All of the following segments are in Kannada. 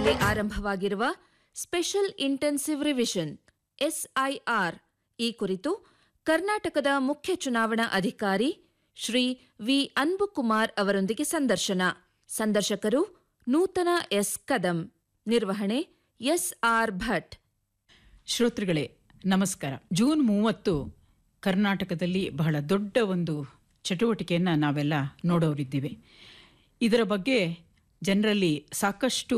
ಕರ್ನಾಟಕದಲ್ಲಿ ಆರಂಭವಾಗಿರುವ ಸ್ಪೆಷಲ್ ಇಂಟೆನ್ಸಿವ್ ರಿವಿಷನ್ ಎಸ್ಐಆರ್ ಈ ಕುರಿತು ಕರ್ನಾಟಕದ ಮುಖ್ಯ ಚುನಾವಣಾ ಅಧಿಕಾರಿ ಶ್ರೀ ವಿ ಅನ್ಬುಕುಮಾರ್ ಅವರೊಂದಿಗೆ ಸಂದರ್ಶನ ಸಂದರ್ಶಕರು ನೂತನ ಎಸ್ ಕದಂ ನಿರ್ವಹಣೆ ಎಸ್ಆರ್ ಭಟ್ ಶ್ರೋತೃಗಳೇ ನಮಸ್ಕಾರ ಜೂನ್ ಮೂವತ್ತು ಕರ್ನಾಟಕದಲ್ಲಿ ಬಹಳ ದೊಡ್ಡ ಒಂದು ಚಟುವಟಿಕೆಯನ್ನು ನಾವೆಲ್ಲ ನೋಡೋರಿದ್ದೀವಿ ಇದರ ಬಗ್ಗೆ ಜನರಲ್ಲಿ ಸಾಕಷ್ಟು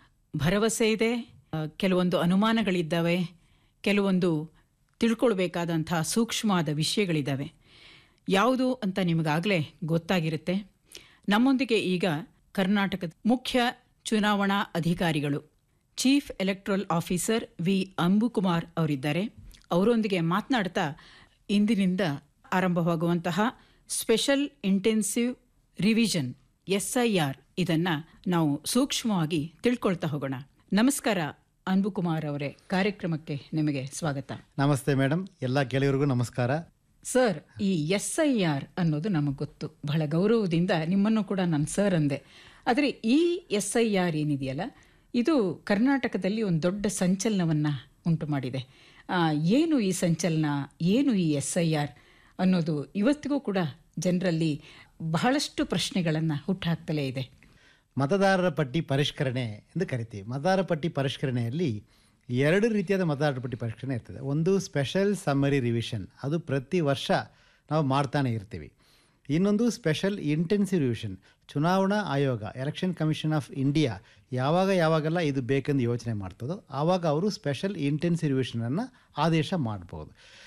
ಭರವಸೆ ಇದೆ ಆ, ಕೆಲವೊಂದು ಅನುಮಾನಗಳಿದ್ದಾವೆ ಕೆಲವೊಂದು ತಿಳ್ಕೊಳ್ಬೇಕಾದಂಥ ಸೂಕ್ಷ್ಮವಾದ ವಿಷಯಗಳಿದ್ದಾವೆ ಯಾವುದು ಅಂತ ನಿಮಗಾಗಲೇ ಗೊತ್ತಾಗಿರುತ್ತೆ ನಮ್ಮೊಂದಿಗೆ ಈಗ ಕರ್ನಾಟಕದ ಮುಖ್ಯ ಚುನಾವಣಾ ಅಧಿಕಾರಿಗಳು chief electoral officer V Ambukumar ಅವರಿದ್ದಾರೆ ಅವರೊಂದಿಗೆ ಮಾತನಾಡ್ತಾ ಇಂದಿನಿಂದ ಆರಂಭವಾಗುವಂತಹ special intensive revision S I R ಇದನ್ನು ನಾವು ಸೂಕ್ಷ್ಮವಾಗಿ ತಿಳ್ಕೊಳ್ತಾ ಹೋಗೋಣ ನಮಸ್ಕಾರ ಅನ್ಬುಕುಮಾರ್ ಅವರೇ ಕಾರ್ಯಕ್ರಮಕ್ಕೆ ನಿಮಗೆ ಸ್ವಾಗತ ನಮಸ್ತೆ ಮೇಡಮ್ ಎಲ್ಲ ಗೆಳೆಯರಿಗೂ ನಮಸ್ಕಾರ ಸರ್ ಈ ಎಸ್ ಐ ಆರ್ ಅನ್ನೋದು ನಮಗೆ ಗೊತ್ತು ಬಹಳ ಗೌರವದಿಂದ ನಿಮ್ಮನ್ನು ಕೂಡ ನಾನು ಸರ್ ಅಂದೆ ಆದರೆ ಈ ಎಸ್ ಐ ಆರ್ ಏನಿದೆಯಲ್ಲ ಇದು ಕರ್ನಾಟಕದಲ್ಲಿ ಒಂದು ದೊಡ್ಡ ಸಂಚಲನವನ್ನು ಉಂಟು ಮಾಡಿದೆ ಆ, ಏನು ಈ ಸಂಚಲನ ಏನು ಈ ಎಸ್ ಐ ಆರ್ ಅನ್ನೋದು ಇವತ್ತಿಗೂ ಕೂಡ ಜನರಲ್ಲಿ ಬಹಳಷ್ಟು ಪ್ರಶ್ನೆಗಳನ್ನು ಹುಟ್ಟುಹಾಕ್ತಲೇ ಇದೆ ಮತದಾರರ ಪಟ್ಟಿ ಪರಿಷ್ಕರಣೆ ಎಂದು ಕರಿತೀವಿ ಮತದಾರರ ಪಟ್ಟಿ ಪರಿಷ್ಕರಣೆಯಲ್ಲಿ ಎರಡು ರೀತಿಯಾದ ಮತದಾರರ ಪಟ್ಟಿ ಪರಿಷ್ಕರಣೆ ಇರ್ತದೆ ಒಂದು ಸ್ಪೆಷಲ್ ಸಮ್ಮರಿ ರಿವಿಷನ್ ಅದು ಪ್ರತಿ ವರ್ಷ ನಾವು ಮಾಡ್ತಾನೆ ಇರ್ತೀವಿ ಇನ್ನೊಂದು ಸ್ಪೆಷಲ್ ಇಂಟೆನ್ಸಿವ್ ರಿವಿಷನ್ ಚುನಾವಣಾ ಆಯೋಗ ಎಲೆಕ್ಷನ್ ಕಮಿಷನ್ ಆಫ್ ಇಂಡಿಯಾ ಯಾವಾಗ ಯಾವಾಗೆಲ್ಲ ಇದು ಬೇಕೆಂದು ಯೋಚನೆ ಮಾಡ್ತದೋ ಆವಾಗ ಅವರು ಸ್ಪೆಷಲ್ ಇಂಟೆನ್ಸಿವ್ ರಿವಿಷನನ್ನು ಆದೇಶ ಮಾಡ್ಬೋದು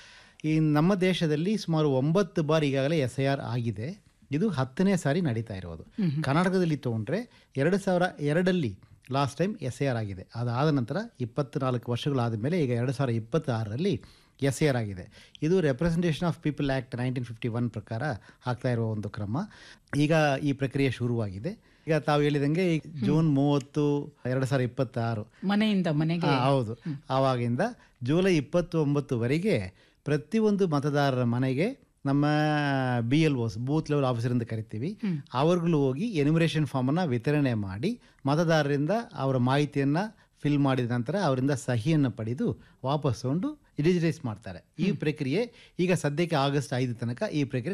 ಈ ನಮ್ಮ ದೇಶದಲ್ಲಿ ಸುಮಾರು ಒಂಬತ್ತು ಬಾರಿ ಈಗಾಗಲೇ ಎಸ್ ಐ ಆರ್ ಆಗಿದೆ ಇದು ಹತ್ತನೇ ಸಾರಿ ನಡೀತಾ ಇರೋದು ಕರ್ನಾಟಕದಲ್ಲಿ ತೊಗೊಂಡ್ರೆ ಎರಡು ಸಾವಿರ ಎರಡಲ್ಲಿ last time S I R ಆಗಿದೆ ಅದಾದ ನಂತರ ಇಪ್ಪತ್ತ್ನಾಲ್ಕು ವರ್ಷಗಳಾದ ಮೇಲೆ ಈಗ ಎರಡು ಸಾವಿರ ಇಪ್ಪತ್ತಾರರಲ್ಲಿ ಎಸ್ ಐ ಆರ್ ಆಗಿದೆ ಇದು representation of people act nineteen fifty one ಪ್ರಕಾರ ಆಗ್ತಾ ಇರುವ ಒಂದು ಕ್ರಮ ಈಗ ಈ ಪ್ರಕ್ರಿಯೆ ಶುರುವಾಗಿದೆ ಈಗ ತಾವು ಹೇಳಿದಂಗೆ ಈ ಜೂನ್ ಮೂವತ್ತು ಎರಡು ಸಾವಿರ ಇಪ್ಪತ್ತಾರು ಮನೆಯಿಂದ ಮನೆಗೆ ಆ, ಹೌದು ಆವಾಗಿಂದ ಜುಲೈ ಇಪ್ಪತ್ತೊಂಬತ್ತುವರೆಗೆ ಪ್ರತಿಯೊಂದು ಮತದಾರರ ಮನೆಗೆ ನಮ್ಮ B L Os booth level officer ಅಂತ ಕರಿತೀವಿ ಅವ್ರುಗಳು ಹೋಗಿ ಎನಿಮರೇಷನ್ ಫಾರ್ಮನ್ನು ವಿತರಣೆ ಮಾಡಿ ಮತದಾರರಿಂದ ಅವರ ಮಾಹಿತಿಯನ್ನು ಫಿಲ್ ಮಾಡಿದ ನಂತರ ಅವರಿಂದ ಸಹಿಯನ್ನು ಪಡೆದು ವಾಪಸ್ ತಗೊಂಡು ಡಿಜಿಟೈಸ್ ಮಾಡ್ತಾರೆ ಈ ಪ್ರಕ್ರಿಯೆ ಈಗ ಸದ್ಯಕ್ಕೆ ಆಗಸ್ಟ್ ಐದು ತನಕ ಈ ಪ್ರಕ್ರಿಯೆ